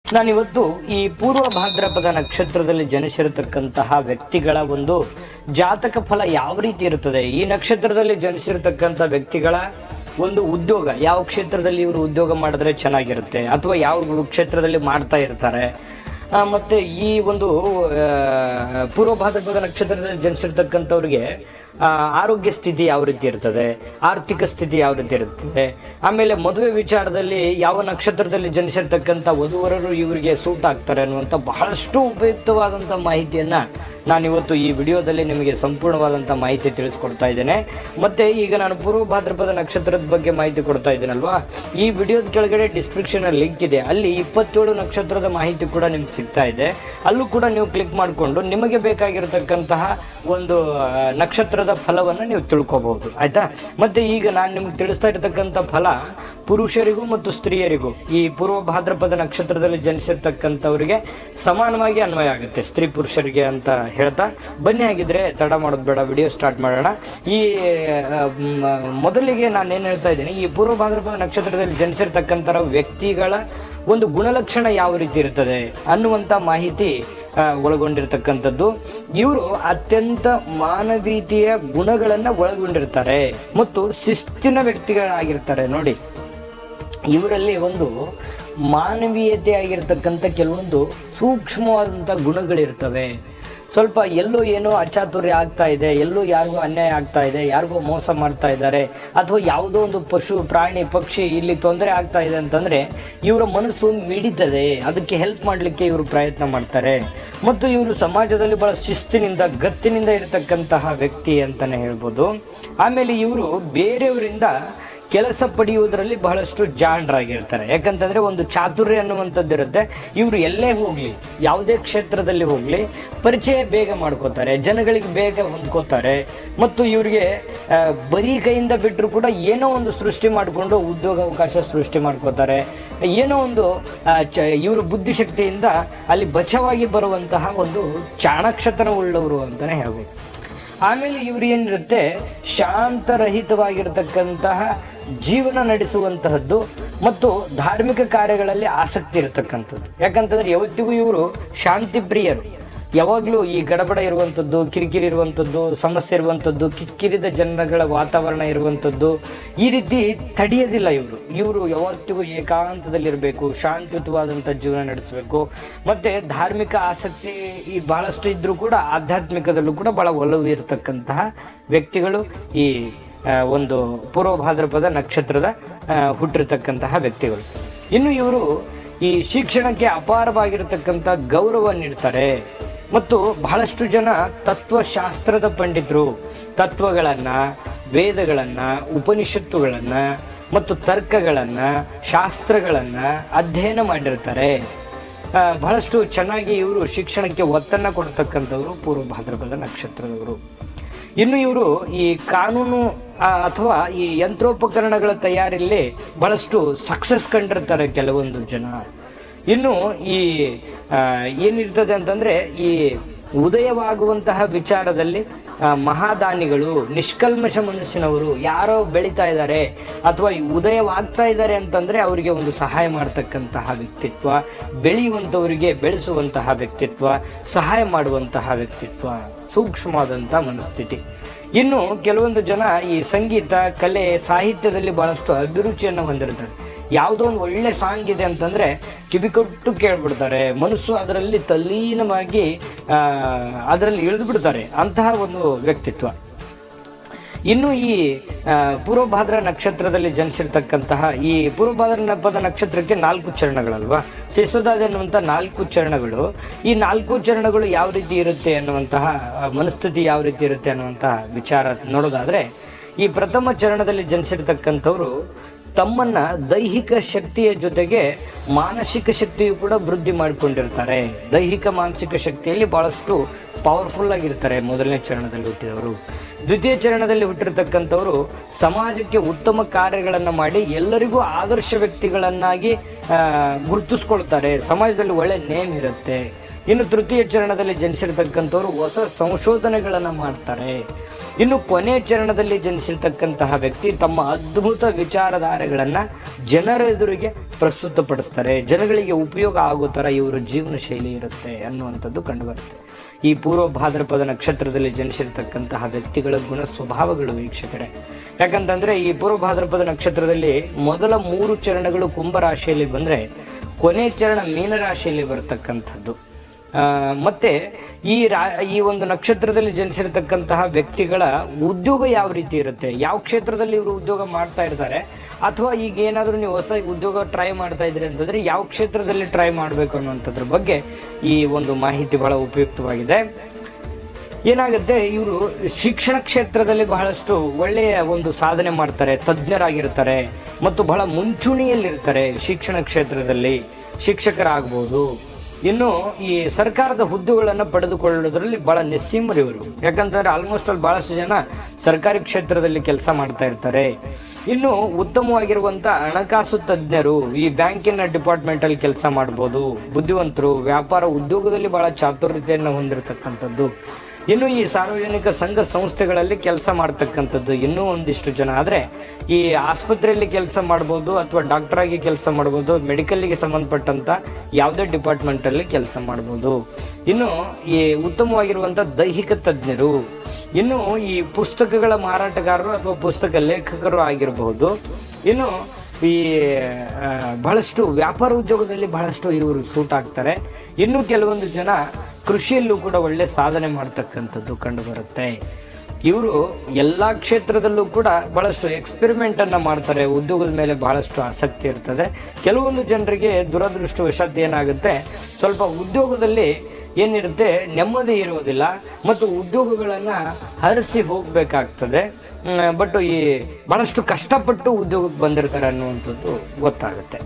ನಾನಿವತ್ತು ಈ ಪೂರ್ವ ಭಾದ್ರಪದ ನಕ್ಷತ್ರದಲ್ಲಿ ಜನಿಸಿರತಕ್ಕಂತಹ ವ್ಯಕ್ತಿಗಳ ಒಂದು ಜಾತಕ ಫಲ ಯಾವ ರೀತಿ ಇರುತ್ತದೆ ಈ ನಕ್ಷತ್ರದಲ್ಲಿ ಜನಿಸಿರತಕ್ಕಂಥ ವ್ಯಕ್ತಿಗಳ ಒಂದು ಉದ್ಯೋಗ ಯಾವ ಕ್ಷೇತ್ರದಲ್ಲಿ ಇವರು ಉದ್ಯೋಗ ಮಾಡಿದ್ರೆ ಚೆನ್ನಾಗಿರುತ್ತೆ ಅಥವಾ ಯಾವ ಕ್ಷೇತ್ರದಲ್ಲಿ ಮಾಡ್ತಾ ಇರ್ತಾರೆ ಆ, ಮತ್ತೆ ಈ ಒಂದು ಆ, ಪೂರ್ವ ಭಾದ್ರಪದ ನಕ್ಷತ್ರದಲ್ಲಿ ಜನಿಸಿರ್ತಕ್ಕಂಥವ್ರಿಗೆ ಆ, ಆರೋಗ್ಯ ಸ್ಥಿತಿ ಯಾವ ರೀತಿ ಇರ್ತದೆ ಆರ್ಥಿಕ ಸ್ಥಿತಿ ಯಾವ ರೀತಿ ಇರ್ತದೆ ಆಮೇಲೆ ಮದುವೆ ವಿಚಾರದಲ್ಲಿ ಯಾವ ನಕ್ಷತ್ರದಲ್ಲಿ ಜನಿಸಿರ್ತಕ್ಕಂಥ ವಧುವರರು ಇವರಿಗೆ ಸೂಟ್ ಆಗ್ತಾರೆ ಅನ್ನುವಂಥ ಬಹಳಷ್ಟು ಉಪಯುಕ್ತವಾದಂಥ ಮಾಹಿತಿಯನ್ನ ನಾನಿವತ್ತು ಈ ವಿಡಿಯೋದಲ್ಲಿ ನಿಮಗೆ ಸಂಪೂರ್ಣವಾದಂಥ ಮಾಹಿತಿ ತಿಳಿಸ್ಕೊಡ್ತಾ ಇದ್ದೇನೆ ಮತ್ತೆ ಈಗ ನಾನು ಪೂರ್ವ ಭಾದ್ರಪದ ನಕ್ಷತ್ರದ ಬಗ್ಗೆ ಮಾಹಿತಿ ಕೊಡ್ತಾ ಇದ್ದೀನಲ್ವಾ ಈ ವಿಡಿಯೋದ ಕೆಳಗಡೆ ಡಿಸ್ಕ್ರಿಪ್ಷನ್ ಲಿಂಕ್ ಇದೆ ಅಲ್ಲಿ ಇಪ್ಪತ್ತೇಳು ನಕ್ಷತ್ರದ ಮಾಹಿತಿ ಕೂಡ ನಿಮ್ಗೆ ಸಿಗ್ತಾ ಇದೆ ಅಲ್ಲೂ ಕೂಡ ನೀವು ಕ್ಲಿಕ್ ಮಾಡಿಕೊಂಡು ನಿಮಗೆ ಬೇಕಾಗಿರತಕ್ಕಂತಹ ಒಂದು ಆ, ನಕ್ಷತ್ರದ ಫಲವನ್ನು ನೀವು ತಿಳ್ಕೊಬಹುದು ಆಯ್ತಾ ಮತ್ತೆ ಈಗ ನಾನು ನಿಮ್ಗೆ ತಿಳಿಸ್ತಾ ಇರತಕ್ಕಂಥ ಫಲ ಪುರುಷರಿಗೂ ಮತ್ತು ಸ್ತ್ರೀಯರಿಗೂ ಈ ಪೂರ್ವ ಭಾದ್ರಪದ ನಕ್ಷತ್ರದಲ್ಲಿ ಜನಿಸಿರ್ತಕ್ಕಂಥವರಿಗೆ ಸಮಾನವಾಗಿ ಅನ್ವಯ ಆಗುತ್ತೆ ಸ್ತ್ರೀ ಪುರುಷರಿಗೆ ಅಂತ ಹೇಳ್ತಾ ಬನ್ನಿ ಆಗಿದ್ರೆ ತಡ ಮಾಡೋದು ಬೇಡ ವಿಡಿಯೋ ಸ್ಟಾರ್ಟ್ ಮಾಡೋಣ ಈ ಆ, ಮ್, ಮೊದಲಿಗೆ ನಾನು ಏನು ಹೇಳ್ತಾ ಇದ್ದೀನಿ ಈ ಪೂರ್ವ ಭಾದ್ರಪದ ನಕ್ಷತ್ರದಲ್ಲಿ ಜನಿಸಿರ್ತಕ್ಕಂಥ ವ್ಯಕ್ತಿಗಳ ಒಂದು ಗುಣಲಕ್ಷಣ ಯಾವ ರೀತಿ ಇರ್ತದೆ ಅನ್ನುವಂಥ ಮಾಹಿತಿ ಆ, ಒಳಗೊಂಡಿರ್ತಕ್ಕಂಥದ್ದು ಇವರು ಅತ್ಯಂತ ಮಾನವೀಯತೆಯ ಗುಣಗಳನ್ನು ಒಳಗೊಂಡಿರ್ತಾರೆ ಮತ್ತು ಶಿಸ್ತಿನ ವ್ಯಕ್ತಿಗಳಾಗಿರ್ತಾರೆ ನೋಡಿ ಇವರಲ್ಲಿ ಒಂದು ಮಾನವೀಯತೆ ಆಗಿರ್ತಕ್ಕಂಥ ಕೆಲವೊಂದು ಸೂಕ್ಷ್ಮವಾದಂಥ ಗುಣಗಳಿರ್ತವೆ ಸ್ವಲ್ಪ ಎಲ್ಲೋ ಏನೋ ಅಚಾತುರ್ಯ ಆಗ್ತಾ ಇದೆ ಎಲ್ಲೋ ಯಾರಿಗೋ ಅನ್ಯಾಯ ಆಗ್ತಾ ಇದೆ ಯಾರಿಗೋ ಮೋಸ ಮಾಡ್ತಾ ಇದ್ದಾರೆ ಅಥವಾ ಯಾವುದೋ ಒಂದು ಪಶು ಪ್ರಾಣಿ ಪಕ್ಷಿ ಇಲ್ಲಿ ತೊಂದರೆ ಆಗ್ತಾ ಇದೆ ಅಂತಂದ್ರೆ ಇವರ ಮನಸ್ಸು ಮಿಡಿತದೆ ಅದಕ್ಕೆ ಹೆಲ್ಪ್ ಮಾಡಲಿಕ್ಕೆ ಇವರು ಪ್ರಯತ್ನ ಮಾಡ್ತಾರೆ ಮತ್ತು ಇವರು ಸಮಾಜದಲ್ಲಿ ಬಹಳ ಶಿಸ್ತಿನಿಂದ ಗತ್ತಿನಿಂದ ಇರತಕ್ಕಂತಹ ವ್ಯಕ್ತಿ ಅಂತಾನೆ ಹೇಳ್ಬೋದು ಆಮೇಲೆ ಇವರು ಬೇರೆಯವರಿಂದ ಕೆಲಸ ಪಡೆಯುವುದರಲ್ಲಿ ಬಹಳಷ್ಟು ಜಾಣರಾಗಿರ್ತಾರೆ ಯಾಕಂತಂದ್ರೆ ಒಂದು ಚಾತುರ್ಯ ಅನ್ನುವಂಥದ್ದು ಇರುತ್ತೆ ಇವರು ಎಲ್ಲೇ ಹೋಗ್ಲಿ ಯಾವುದೇ ಕ್ಷೇತ್ರದಲ್ಲಿ ಹೋಗ್ಲಿ ಪರಿಚಯ ಬೇಗ ಮಾಡ್ಕೋತಾರೆ ಜನಗಳಿಗೆ ಬೇಗ ಹೊಂದ್ಕೋತಾರೆ ಮತ್ತು ಇವರಿಗೆ ಆ, ಬರೀ ಕೈಯಿಂದ ಬಿಟ್ಟರು ಕೂಡ ಏನೋ ಒಂದು ಸೃಷ್ಟಿ ಮಾಡಿಕೊಂಡು ಉದ್ಯೋಗ ಅವಕಾಶ ಸೃಷ್ಟಿ ಮಾಡ್ಕೋತಾರೆ ಏನೋ ಒಂದು ಆ, ಚ ಇವರು ಬುದ್ಧಿಶಕ್ತಿಯಿಂದ ಅಲ್ಲಿ ಬಚಾವಾಗಿ ಬರುವಂತಹ ಒಂದು ಚಾಣಕ್ಷತನ ಉಳ್ಳವರು ಅಂತಾನೆ ಹೇಳ್ಬೋದು ಆಮೇಲೆ ಇವರು ಏನಿರುತ್ತೆ ಶಾಂತರಹಿತವಾಗಿರ್ತಕ್ಕಂತಹ ಜೀವನ ನಡೆಸುವಂತಹದ್ದು ಮತ್ತು ಧಾರ್ಮಿಕ ಕಾರ್ಯಗಳಲ್ಲಿ ಆಸಕ್ತಿ ಇರತಕ್ಕಂಥದ್ದು ಯಾಕಂತಂದ್ರೆ ಯಾವತ್ತಿಗೂ ಇವರು ಶಾಂತಿ ಪ್ರಿಯರು ಯಾವಾಗಲೂ ಈ ಗಡಬಡ ಇರುವಂಥದ್ದು ಕಿರಿಕಿರಿ ಇರುವಂಥದ್ದು ಸಮಸ್ಯೆ ಇರುವಂಥದ್ದು ಕಿಕ್ಕಿರಿದ ಜನಗಳ ವಾತಾವರಣ ಇರುವಂಥದ್ದು ಈ ರೀತಿ ತಡೆಯೋದಿಲ್ಲ ಇವರು ಇವರು ಯಾವತ್ತಿಗೂ ಏಕಾಂತದಲ್ಲಿರಬೇಕು ಶಾಂತಿಯುತವಾದಂಥ ಜೀವನ ನಡೆಸಬೇಕು ಮತ್ತೆ ಧಾರ್ಮಿಕ ಆಸಕ್ತಿ ಈ ಬಹಳಷ್ಟು ಇದ್ರೂ ಕೂಡ ಆಧ್ಯಾತ್ಮಿಕದಲ್ಲೂ ಕೂಡ ಬಹಳ ಒಲವು ಇರತಕ್ಕಂತಹ ವ್ಯಕ್ತಿಗಳು ಈ ಆ, ಒಂದು ಪೂರ್ವ ಭಾದ್ರಪದ ನಕ್ಷತ್ರದ ಆ, ಹುಟ್ಟಿರ್ತಕ್ಕಂತಹ ವ್ಯಕ್ತಿಗಳು ಇನ್ನು ಇವರು ಈ ಶಿಕ್ಷಣಕ್ಕೆ ಅಪಾರವಾಗಿರತಕ್ಕಂಥ ಗೌರವ ನೀಡ್ತಾರೆ ಮತ್ತು ಬಹಳಷ್ಟು ಜನ ತತ್ವಶಾಸ್ತ್ರದ ಪಂಡಿತರು ತತ್ವಗಳನ್ನ ವೇದಗಳನ್ನ ಉಪನಿಷತ್ತುಗಳನ್ನ ಮತ್ತು ತರ್ಕಗಳನ್ನ ಶಾಸ್ತ್ರಗಳನ್ನ ಅಧ್ಯಯನ ಮಾಡಿರ್ತಾರೆ ಆ, ಬಹಳಷ್ಟು ಚೆನ್ನಾಗಿ ಇವರು ಶಿಕ್ಷಣಕ್ಕೆ ಒತ್ತನ್ನು ಕೊಡ್ತಕ್ಕಂಥವ್ರು ಪೂರ್ವ ಭಾದ್ರಪದ ನಕ್ಷತ್ರದವರು ಇನ್ನು ಇವರು ಈ ಕಾನೂನು ಆ, ಅಥವಾ ಈ ಯಂತ್ರೋಪಕರಣಗಳ ತಯಾರಿಯಲ್ಲಿ ಬಹಳಷ್ಟು ಸಕ್ಸಸ್ ಕಂಡಿರ್ತಾರೆ ಕೆಲವೊಂದು ಜನ ಇನ್ನು ಈ ಆ, ಏನಿರ್ತದೆ ಅಂತಂದ್ರೆ ಈ ಉದಯವಾಗುವಂತಹ ವಿಚಾರದಲ್ಲಿ ಆ, ಮಹಾದಾನಿಗಳು ನಿಷ್ಕಲ್ಮಶ ಮನಸ್ಸಿನವರು ಯಾರೋ ಬೆಳೀತಾ ಇದ್ದಾರೆ ಅಥವಾ ಈ ಉದಯವಾಗ್ತಾ ಇದ್ದಾರೆ ಅಂತಂದ್ರೆ ಅವರಿಗೆ ಒಂದು ಸಹಾಯ ಮಾಡ್ತಕ್ಕಂತಹ ವ್ಯಕ್ತಿತ್ವ ಬೆಳೆಯುವಂಥವರಿಗೆ ಬೆಳೆಸುವಂತಹ ವ್ಯಕ್ತಿತ್ವ ಸಹಾಯ ಮಾಡುವಂತಹ ವ್ಯಕ್ತಿತ್ವ ಸೂಕ್ಷ್ಮವಾದಂಥ ಮನಸ್ಥಿತಿ ಇನ್ನು ಕೆಲವೊಂದು ಜನ ಈ ಸಂಗೀತ ಕಲೆ ಸಾಹಿತ್ಯದಲ್ಲಿ ಬಹಳಷ್ಟು ಅಭಿರುಚಿಯನ್ನು ಹೊಂದಿರ್ತಾರೆ ಯಾವುದೋ ಒಂದು ಒಳ್ಳೆ ಸಾಂಗ್ ಇದೆ ಅಂತಂದ್ರೆ ಕಿವಿಕೊಟ್ಟು ಕೇಳ್ಬಿಡ್ತಾರೆ ಮನಸ್ಸು ಅದರಲ್ಲಿ ತಲ್ಲೀನವಾಗಿ ಆ, ಅದರಲ್ಲಿ ಇಳಿದು ಬಿಡ್ತಾರೆ ಅಂತಹ ಒಂದು ವ್ಯಕ್ತಿತ್ವ ಇನ್ನು ಈ ಆ, ಪೂರ್ವಭಾದ್ರ ನಕ್ಷತ್ರದಲ್ಲಿ ಜನಿಸಿರ್ತಕ್ಕಂತಹ ಈ ಪೂರ್ವಭಾದ್ರ ಪದ ನಕ್ಷತ್ರಕ್ಕೆ ನಾಲ್ಕು ಚರಣಗಳಲ್ವಾ ಶಿಶುದಾದ ಎನ್ನುವಂಥ ನಾಲ್ಕು ಚರಣಗಳು ಈ ನಾಲ್ಕು ಚರಣಗಳು ಯಾವ ರೀತಿ ಇರುತ್ತೆ ಅನ್ನುವಂತಹ ಆ, ಮನಸ್ಥಿತಿ ಯಾವ ರೀತಿ ಇರುತ್ತೆ ಅನ್ನುವಂತಹ ವಿಚಾರ ನೋಡೋದಾದ್ರೆ ಈ ಪ್ರಥಮ ಚರಣದಲ್ಲಿ ಜನಿಸಿರ್ತಕ್ಕಂಥವ್ರು ತಮ್ಮನ್ನ ದೈಹಿಕ ಶಕ್ತಿಯ ಜೊತೆಗೆ ಮಾನಸಿಕ ಶಕ್ತಿಯು ಕೂಡ ವೃದ್ಧಿ ಮಾಡಿಕೊಂಡಿರ್ತಾರೆ ದೈಹಿಕ ಮಾನಸಿಕ ಶಕ್ತಿಯಲ್ಲಿ ಬಹಳಷ್ಟು ಪವರ್ಫುಲ್ ಆಗಿರ್ತಾರೆ ಮೊದಲನೇ ಚರಣದಲ್ಲಿ ಹುಟ್ಟಿದವರು ದ್ವಿತೀಯ ಚರಣದಲ್ಲಿ ಹುಟ್ಟಿರ್ತಕ್ಕಂಥವರು ಸಮಾಜಕ್ಕೆ ಉತ್ತಮ ಕಾರ್ಯಗಳನ್ನು ಮಾಡಿ ಎಲ್ಲರಿಗೂ ಆದರ್ಶ ವ್ಯಕ್ತಿಗಳನ್ನಾಗಿ ಆ, ಗುರುತಿಸ್ಕೊಳ್ತಾರೆ ಸಮಾಜದಲ್ಲಿ ಒಳ್ಳೆ ನೇಮ್ ಇರುತ್ತೆ ಇನ್ನು ತೃತೀಯ ಚರಣದಲ್ಲಿ ಜನಿಸಿರ್ತಕ್ಕಂಥವ್ರು ಹೊಸ ಸಂಶೋಧನೆಗಳನ್ನು ಮಾಡ್ತಾರೆ ಇನ್ನು ಕೊನೆಯ ಚರಣದಲ್ಲಿ ಜನಿಸಿರ್ತಕ್ಕಂತಹ ವ್ಯಕ್ತಿ ತಮ್ಮ ಅದ್ಭುತ ವಿಚಾರಧಾರೆಗಳನ್ನು ಜನರ ಎದುರಿಗೆ ಪ್ರಸ್ತುತಪಡಿಸ್ತಾರೆ ಜನಗಳಿಗೆ ಉಪಯೋಗ ಆಗೋ ಥರ ಇವರ ಜೀವನ ಶೈಲಿ ಇರುತ್ತೆ ಅನ್ನುವಂಥದ್ದು ಕಂಡುಬರುತ್ತೆ ಈ ಪೂರ್ವ ಭಾದ್ರಪದ ನಕ್ಷತ್ರದಲ್ಲಿ ಜನಿಸಿರ್ತಕ್ಕಂತಹ ವ್ಯಕ್ತಿಗಳ ಗುಣ ಸ್ವಭಾವಗಳು ವೀಕ್ಷಕರೇ ಯಾಕಂತಂದ್ರೆ ಈ ಪೂರ್ವ ಭಾದ್ರಪದ ನಕ್ಷತ್ರದಲ್ಲಿ ಮೊದಲ ಮೂರು ಚರಣಗಳು ಕುಂಭರಾಶಿಯಲ್ಲಿ ಬಂದ್ರೆ ಕೊನೆ ಚರಣ ಮೀನರಾಶಿಯಲ್ಲಿ ಬರ್ತಕ್ಕಂಥದ್ದು ಆ, ಮತ್ತೆ ಈ ರಾ ಈ ಒಂದು ನಕ್ಷತ್ರದಲ್ಲಿ ಜನಿಸಿರ್ತಕ್ಕಂತಹ ವ್ಯಕ್ತಿಗಳ ಉದ್ಯೋಗ ಯಾವ ರೀತಿ ಇರುತ್ತೆ ಯಾವ ಕ್ಷೇತ್ರದಲ್ಲಿ ಇವರು ಉದ್ಯೋಗ ಮಾಡ್ತಾ ಇರ್ತಾರೆ ಅಥವಾ ಈಗ ಏನಾದರೂ ನೀವು ಹೊಸ ಉದ್ಯೋಗ ಟ್ರೈ ಮಾಡ್ತಾ ಇದ್ರಿ ಅಂತಂದ್ರೆ ಯಾವ ಕ್ಷೇತ್ರದಲ್ಲಿ ಟ್ರೈ ಮಾಡಬೇಕು ಅನ್ನುವಂಥದ್ರ ಬಗ್ಗೆ ಈ ಒಂದು ಮಾಹಿತಿ ಬಹಳ ಉಪಯುಕ್ತವಾಗಿದೆ ಏನಾಗುತ್ತೆ ಇವರು ಶಿಕ್ಷಣ ಕ್ಷೇತ್ರದಲ್ಲಿ ಬಹಳಷ್ಟು ಒಳ್ಳೆಯ ಒಂದು ಸಾಧನೆ ಮಾಡ್ತಾರೆ ತಜ್ಞರಾಗಿರ್ತಾರೆ ಮತ್ತು ಬಹಳ ಮುಂಚೂಣಿಯಲ್ಲಿರ್ತಾರೆ ಶಿಕ್ಷಣ ಕ್ಷೇತ್ರದಲ್ಲಿ ಶಿಕ್ಷಕರಾಗ್ಬೋದು ಇನ್ನು ಈ ಸರ್ಕಾರದ ಹುದ್ದೆಗಳನ್ನು ಪಡೆದುಕೊಳ್ಳೋದ್ರಲ್ಲಿ ಬಹಳ ನಿಸ್ಸೀಮರು ಇವರು ಯಾಕಂತಂದ್ರೆ ಆಲ್ಮೋಸ್ಟ್ ಅಲ್ಲಿ ಬಹಳಷ್ಟು ಜನ ಸರ್ಕಾರಿ ಕ್ಷೇತ್ರದಲ್ಲಿ ಕೆಲಸ ಮಾಡ್ತಾ ಇರ್ತಾರೆ ಇನ್ನು ಉತ್ತಮವಾಗಿರುವಂತ ಹಣಕಾಸು ತಜ್ಞರು ಈ ಬ್ಯಾಂಕಿನ ಡಿಪಾರ್ಟ್ಮೆಂಟ್ ಅಲ್ಲಿ ಕೆಲಸ ಮಾಡ್ಬೋದು ಬುದ್ಧಿವಂತರು ವ್ಯಾಪಾರ ಉದ್ಯೋಗದಲ್ಲಿ ಬಹಳ ಚಾತುರ್ಯತೆಯನ್ನು ಹೊಂದಿರತಕ್ಕಂಥದ್ದು ಇನ್ನು ಈ ಸಾರ್ವಜನಿಕ ಸಂಘ ಸಂಸ್ಥೆಗಳಲ್ಲಿ ಕೆಲಸ ಮಾಡ್ತಕ್ಕಂಥದ್ದು ಇನ್ನೂ ಒಂದಿಷ್ಟು ಜನ ಆದರೆ ಈ ಆಸ್ಪತ್ರೆಯಲ್ಲಿ ಕೆಲಸ ಮಾಡ್ಬೋದು ಅಥವಾ ಡಾಕ್ಟರ್ ಆಗಿ ಕೆಲಸ ಮಾಡ್ಬೋದು ಮೆಡಿಕಲ್ಗೆ ಸಂಬಂಧಪಟ್ಟಂತ ಯಾವುದೇ ಡಿಪಾರ್ಟ್ಮೆಂಟಲ್ಲಿ ಕೆಲಸ ಮಾಡ್ಬೋದು ಇನ್ನು ಈ ಉತ್ತಮವಾಗಿರುವಂಥ ದೈಹಿಕ ತಜ್ಞರು ಇನ್ನು ಈ ಪುಸ್ತಕಗಳ ಮಾರಾಟಗಾರರು ಅಥವಾ ಪುಸ್ತಕ ಲೇಖಕರು ಆಗಿರಬಹುದು ಇನ್ನು ಈ ಆ, ಬಹಳಷ್ಟು ವ್ಯಾಪಾರ ಉದ್ಯೋಗದಲ್ಲಿ ಬಹಳಷ್ಟು ಇವರು ಸೂಟ್ ಆಗ್ತಾರೆ ಇನ್ನು ಕೆಲವೊಂದು ಜನ ಕೃಷಿಯಲ್ಲೂ ಕೂಡ ಒಳ್ಳೆ ಸಾಧನೆ ಮಾಡ್ತಕ್ಕಂಥದ್ದು ಕಂಡು ಬರುತ್ತೆ ಇವರು ಎಲ್ಲಾ ಕ್ಷೇತ್ರದಲ್ಲೂ ಕೂಡ ಬಹಳಷ್ಟು ಎಕ್ಸ್ಪೆರಿಮೆಂಟ್ ಅನ್ನ ಮಾಡ್ತಾರೆ ಉದ್ಯೋಗದ ಮೇಲೆ ಬಹಳಷ್ಟು ಆಸಕ್ತಿ ಇರ್ತದೆ ಕೆಲವೊಂದು ಜನರಿಗೆ ದುರದೃಷ್ಟವಶಾತ್ ಏನಾಗುತ್ತೆ ಸ್ವಲ್ಪ ಉದ್ಯೋಗದಲ್ಲಿ ಏನಿರುತ್ತೆ ನೆಮ್ಮದಿ ಇರುವುದಿಲ್ಲ ಮತ್ತು ಉದ್ಯೋಗಗಳನ್ನ ಹರಿಸಿ ಹೋಗ್ಬೇಕಾಗ್ತದೆ ಬಟ್ ಈ ಬಹಳಷ್ಟು ಕಷ್ಟಪಟ್ಟು ಉದ್ಯೋಗಕ್ಕೆ ಬಂದಿರ್ತಾರೆ ಅನ್ನುವಂಥದ್ದು ಗೊತ್ತಾಗುತ್ತೆ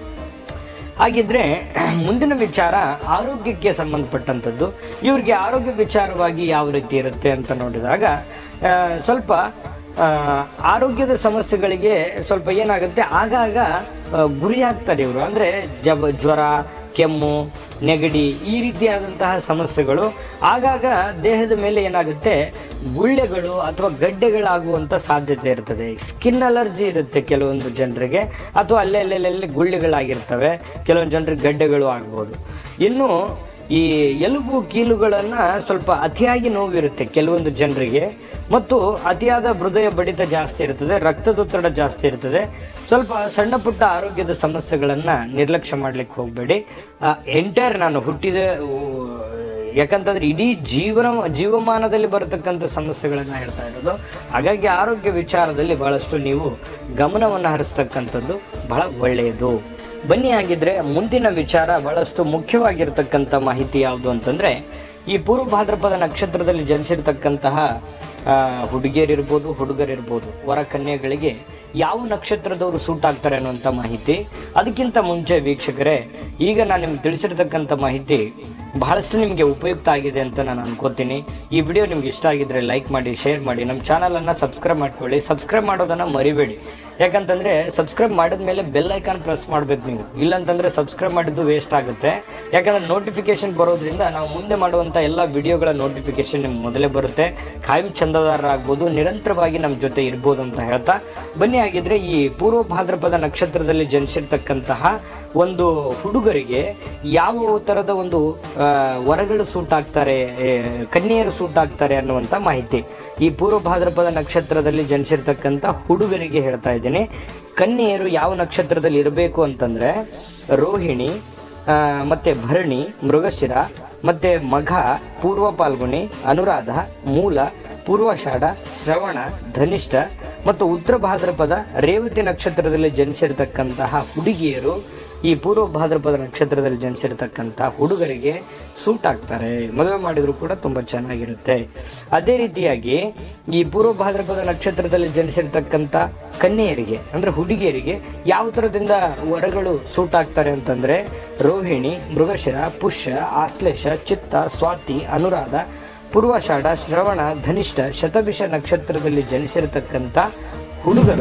ಹಾಗಿದ್ರೆ ಮುಂದಿನ ವಿಚಾರ ಆರೋಗ್ಯಕ್ಕೆ ಸಂಬಂಧಪಟ್ಟಂಥದ್ದು ಇವ್ರಿಗೆ ಆರೋಗ್ಯ ವಿಚಾರವಾಗಿ ಯಾವ ರೀತಿ ಇರುತ್ತೆ ಅಂತ ನೋಡಿದಾಗ ಆ, ಸ್ವಲ್ಪ ಆ, ಆರೋಗ್ಯದ ಸಮಸ್ಯೆಗಳಿಗೆ ಸ್ವಲ್ಪ ಏನಾಗುತ್ತೆ ಆಗಾಗ ಆ, ಗುರಿಯಾಗ್ತಾರೆ ಇವರು ಅಂದರೆ ಜಬ ಜ್ವರ ಕೆಮ್ಮು ನೆಗಡಿ ಈ ರೀತಿಯಾದಂತಹ ಸಮಸ್ಯೆಗಳು ಆಗಾಗ ದೇಹದ ಮೇಲೆ ಏನಾಗುತ್ತೆ ಗುಳ್ಳೆಗಳು ಅಥವಾ ಗಡ್ಡೆಗಳಾಗುವಂಥ ಸಾಧ್ಯತೆ ಇರ್ತದೆ ಸ್ಕಿನ್ ಅಲರ್ಜಿ ಇರುತ್ತೆ ಕೆಲವೊಂದು ಜನರಿಗೆ ಅಥವಾ ಅಲ್ಲೇ ಅಲ್ಲೆಲ್ಲಿ ಗುಳ್ಳೆಗಳಾಗಿರ್ತವೆ ಕೆಲವೊಂದು ಜನರಿಗೆ ಗಡ್ಡೆಗಳು ಆಗ್ಬೋದು ಇನ್ನು ಈ ಎಲುಬು ಕೀಲುಗಳನ್ನು ಸ್ವಲ್ಪ ಅತಿಯಾಗಿ ನೋವಿರುತ್ತೆ ಕೆಲವೊಂದು ಜನರಿಗೆ ಮತ್ತು ಅತಿಯಾದ ಹೃದಯ ಬಡಿತ ಜಾಸ್ತಿ ಇರ್ತದೆ ರಕ್ತದೊತ್ತಡ ಜಾಸ್ತಿ ಇರ್ತದೆ ಸ್ವಲ್ಪ ಸಣ್ಣ ಪುಟ್ಟ ಆರೋಗ್ಯದ ಸಮಸ್ಯೆಗಳನ್ನು ನಿರ್ಲಕ್ಷ್ಯ ಮಾಡ್ಲಿಕ್ಕೆ ಹೋಗಬೇಡಿ ಎಂಟೈರ್ ನಾನು ಹುಟ್ಟಿದ ಊ, ಯಾಕಂತಂದ್ರೆ ಇಡೀ ಜೀವನ ಜೀವಮಾನದಲ್ಲಿ ಬರತಕ್ಕಂಥ ಸಮಸ್ಯೆಗಳನ್ನ ಹೇಳ್ತಾ ಇರೋದು ಹಾಗಾಗಿ ಆರೋಗ್ಯ ವಿಚಾರದಲ್ಲಿ ಬಹಳಷ್ಟು ನೀವು ಗಮನವನ್ನು ಹರಿಸ್ತಕ್ಕಂಥದ್ದು ಬಹಳ ಒಳ್ಳೆಯದು ಬನ್ನಿ ಹಾಗಿದ್ರೆ ಮುಂದಿನ ವಿಚಾರ ಬಹಳಷ್ಟು ಮುಖ್ಯವಾಗಿರ್ತಕ್ಕಂಥ ಮಾಹಿತಿ ಯಾವುದು ಅಂತಂದ್ರೆ ಈ ಪೂರ್ವ ಭಾದ್ರಪದ ನಕ್ಷತ್ರದಲ್ಲಿ ಜನಿಸಿರ್ತಕ್ಕಂತಹ ಆ, ಹುಡುಗಿಯರಿರ್ಬೋದು ಹುಡುಗರಿರ್ಬೋದು ವರ ಕನ್ಯೆಗಳಿಗೆ ಯಾವ ನಕ್ಷತ್ರದವರು ಸೂಟ್ ಆಗ್ತಾರೆ ಅನ್ನುವಂಥ ಮಾಹಿತಿ ಅದಕ್ಕಿಂತ ಮುಂಚೆ ವೀಕ್ಷಕರೇ ಈಗ ನಾನು ನಿಮ್ಗೆ ತಿಳಿಸಿರ್ತಕ್ಕಂಥ ಮಾಹಿತಿ ಬಹಳಷ್ಟು ನಿಮಗೆ ಉಪಯುಕ್ತ ಆಗಿದೆ ಅಂತ ನಾನು ಅನ್ಕೋತೀನಿ ಈ ವಿಡಿಯೋ ನಿಮ್ಗೆ ಇಷ್ಟ ಆಗಿದ್ರೆ ಲೈಕ್ ಮಾಡಿ ಶೇರ್ ಮಾಡಿ ನಮ್ಮ ಚಾನಲನ್ನು ಸಬ್ಸ್ಕ್ರೈಬ್ ಮಾಡ್ಕೊಳ್ಳಿ ಸಬ್ಸ್ಕ್ರೈಬ್ ಮಾಡೋದನ್ನು ಮರಿಬೇಡಿ ಯಾಕಂತಂದ್ರೆ ಸಬ್ಸ್ಕ್ರೈಬ್ ಮಾಡಿದ್ಮೇಲೆ ಬೆಲ್ ಐಕಾನ್ ಪ್ರೆಸ್ ಮಾಡ್ಬೇಕು ನೀವು ಇಲ್ಲಾಂತಂದ್ರೆ ಸಬ್ಸ್ಕ್ರೈಬ್ ಮಾಡಿದ್ದು ವೇಸ್ಟ್ ಆಗುತ್ತೆ ಯಾಕಂದ್ರೆ ನೋಟಿಫಿಕೇಶನ್ ಬರೋದ್ರಿಂದ ನಾವು ಮುಂದೆ ಮಾಡುವಂಥ ಎಲ್ಲ ವಿಡಿಯೋಗಳ ನೋಟಿಫಿಕೇಶನ್ ನಿಮ್ಗೆ ಮೊದಲೇ ಬರುತ್ತೆ ಕಾಯಂ ಚಂದಾದಾರರಾಗ್ಬೋದು ನಿರಂತರವಾಗಿ ನಮ್ಮ ಜೊತೆ ಇರ್ಬೋದು ಅಂತ ಹೇಳ್ತಾ ಬನ್ನಿ ಆಗಿದ್ರೆ ಈ ಪೂರ್ವ ಭಾದ್ರಪದ ನಕ್ಷತ್ರದಲ್ಲಿ ಜನಿಸಿರ್ತಕ್ಕಂತಹ ಒಂದು ಹುಡುಗರಿಗೆ ಯಾವ ಥರದ ಒಂದು ಆ, ವರಗಳು ಸೂಟ್ ಆಗ್ತಾರೆ ಏ, ಕನ್ಯೆಯರು ಸೂಟ್ ಆಗ್ತಾರೆ ಅನ್ನುವಂಥ ಮಾಹಿತಿ ಈ ಪೂರ್ವ ಭಾದ್ರಪದ ನಕ್ಷತ್ರದಲ್ಲಿ ಜನಿಸಿರ್ತಕ್ಕಂಥ ಹುಡುಗರಿಗೆ ಹೇಳ್ತಾ ಇದ್ದೀನಿ ಕನ್ಯೆಯರು ಯಾವ ನಕ್ಷತ್ರದಲ್ಲಿ ಇರಬೇಕು ಅಂತಂದ್ರೆ ರೋಹಿಣಿ ಆ, ಮತ್ತೆ ಭರಣಿ ಮೃಗಶಿರ ಮತ್ತೆ ಮಘ ಪೂರ್ವ ಪಾಲ್ಗುಣಿ ಅನುರಾಧ ಮೂಲ ಪೂರ್ವಾಷಾಢ ಶ್ರವಣ ಧನಿಷ್ಠ ಮತ್ತು ಉತ್ತರ ಭಾದ್ರಪದ ರೇವತಿ ನಕ್ಷತ್ರದಲ್ಲಿ ಜನಿಸಿರ್ತಕ್ಕಂತಹ ಹುಡುಗಿಯರು ಈ ಪೂರ್ವ ಭಾದ್ರಪದ ನಕ್ಷತ್ರದಲ್ಲಿ ಜನಿಸಿರ್ತಕ್ಕಂಥ ಹುಡುಗರಿಗೆ ಸೂಟ್ ಆಗ್ತಾರೆ ಮದುವೆ ಮಾಡಿದ್ರು ಕೂಡ ತುಂಬಾ ಚೆನ್ನಾಗಿರುತ್ತೆ ಅದೇ ರೀತಿಯಾಗಿ ಈ ಪೂರ್ವ ಭಾದ್ರಪದ ನಕ್ಷತ್ರದಲ್ಲಿ ಜನಿಸಿರ್ತಕ್ಕಂಥ ಕನ್ಯೆಯರಿಗೆ ಅಂದ್ರೆ ಹುಡುಗಿಯರಿಗೆ ಯಾವ ಥರದಿಂದ ವರಗಳು ಸೂಟ್ ಆಗ್ತಾರೆ ಅಂತಂದ್ರೆ ರೋಹಿಣಿ ಮೃಗಶಿರ ಪುಷ್ಯ ಆಶ್ಲೇಷ ಚಿತ್ತ ಸ್ವಾತಿ ಅನುರಾಧ ಪೂರ್ವಾಷಾಢ ಶ್ರವಣ ಧನಿಷ್ಠ ಶತಭಿಷ ನಕ್ಷತ್ರದಲ್ಲಿ ಜನಿಸಿರತಕ್ಕಂಥ ಹುಡುಗರು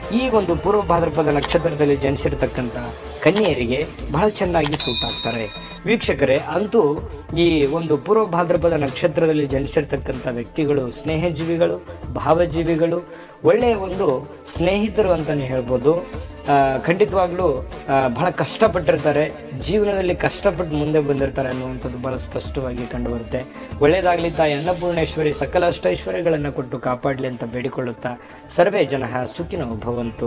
ಈ ಒಂದು ಪೂರ್ವ ಭಾದ್ರಪದ ನಕ್ಷತ್ರದಲ್ಲಿ ಜನಿಸಿರ್ತಕ್ಕಂಥ ಕನ್ಯೆಯರಿಗೆ ಬಹಳ ಚೆನ್ನಾಗಿ ಸೂಟ್ ಆಗ್ತಾರೆ ವೀಕ್ಷಕರೇ ಅಂತೂ ಈ ಒಂದು ಪೂರ್ವ ಭಾದ್ರಪದ ನಕ್ಷತ್ರದಲ್ಲಿ ಜನಿಸಿರ್ತಕ್ಕಂಥ ವ್ಯಕ್ತಿಗಳು ಸ್ನೇಹಜೀವಿಗಳು ಭಾವಜೀವಿಗಳು ಒಳ್ಳೆಯ ಒಂದು ಸ್ನೇಹಿತರು ಅಂತಲೇ ಹೇಳ್ಬೋದು ಆ, ಖಂಡಿತವಾಗ್ಲೂ ಆ, ಬಹಳ ಕಷ್ಟಪಟ್ಟಿರ್ತಾರೆ ಜೀವನದಲ್ಲಿ ಕಷ್ಟಪಟ್ಟು ಮುಂದೆ ಬಂದಿರ್ತಾರೆ ಅನ್ನುವಂಥದ್ದು ಬಹಳ ಸ್ಪಷ್ಟವಾಗಿ ಕಂಡುಬರುತ್ತೆ ಒಳ್ಳೆಯದಾಗಲಿ ತಾಯಿ ಅನ್ನಪೂರ್ಣೇಶ್ವರಿ ಸಕಲ ಅಷ್ಟೈಶ್ವರ್ಯಗಳನ್ನು ಕೊಟ್ಟು ಕಾಪಾಡಲಿ ಅಂತ ಬೇಡಿಕೊಳ್ಳುತ್ತಾ ಸರ್ವೇ ಜನ ಸುಖಿನೋ ಭವಂತು